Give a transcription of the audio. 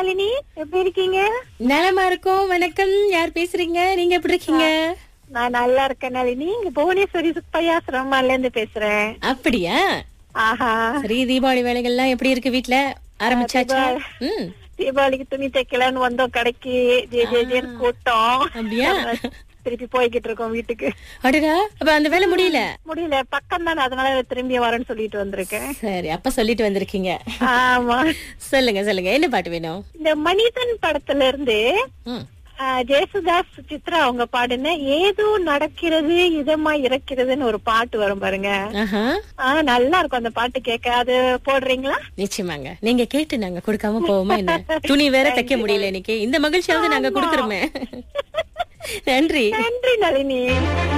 நளினி எப்படி இருக்கீங்க நலமா இருக்கோம் வணக்கம் யார் பேசுறீங்க நீங்க எப்படி இருக்கீங்க நான் நல்லா இருக்கேன் நளினி இங்க புவனேஸ்வரி சுப்பையாசிரமால இருந்து பேசுறேன் அப்படியா ஆஹா சரி தீபாவளி வேலைகள்லாம் எப்படி இருக்கு வீட்ல ஆரம்பிச்சாச்சா ம் தீபாவளிக்கு துணி தைக்கலான்னு வந்தோம் கடைக்கு ஜே ஜே ஜேன்னு கூட்டம் அப்படியா திருப்பி போய்கிட்டு இருக்கோம் வீட்டுக்கு அடடா அப்ப அந்த வேலை முடியல முடியல பக்கம் தானே அதனால திரும்பி வரேன்னு சொல்லிட்டு வந்திருக்கேன் சரி அப்ப சொல்லிட்டு வந்திருக்கீங்க ஆமா சொல்லுங்க சொல்லுங்க என்ன பாட்டு வேணும் இந்த மனிதன் படத்துல இருந்து ம் ஆ, ஜெயசுதாஸ் சித்ரா அவங்க பாடுன ஏதோ நடக்கிறது இதமா இறக்கிறதுன்னு ஒரு பாட்டு வரும் பாருங்க ஆஹா ஆ நல்லா இருக்கும் அந்த பாட்டு கேட்க அது போடுறீங்களா நிச்சயமாங்க நீங்க கேட்டு நாங்க கொடுக்காம போவோமா என்ன துணி வேற தைக்க முடியல இன்னைக்கு இந்த மகிழ்ச்சியாவது நாங்க கொடுத்துருமே நன்றி நன்றி நளினி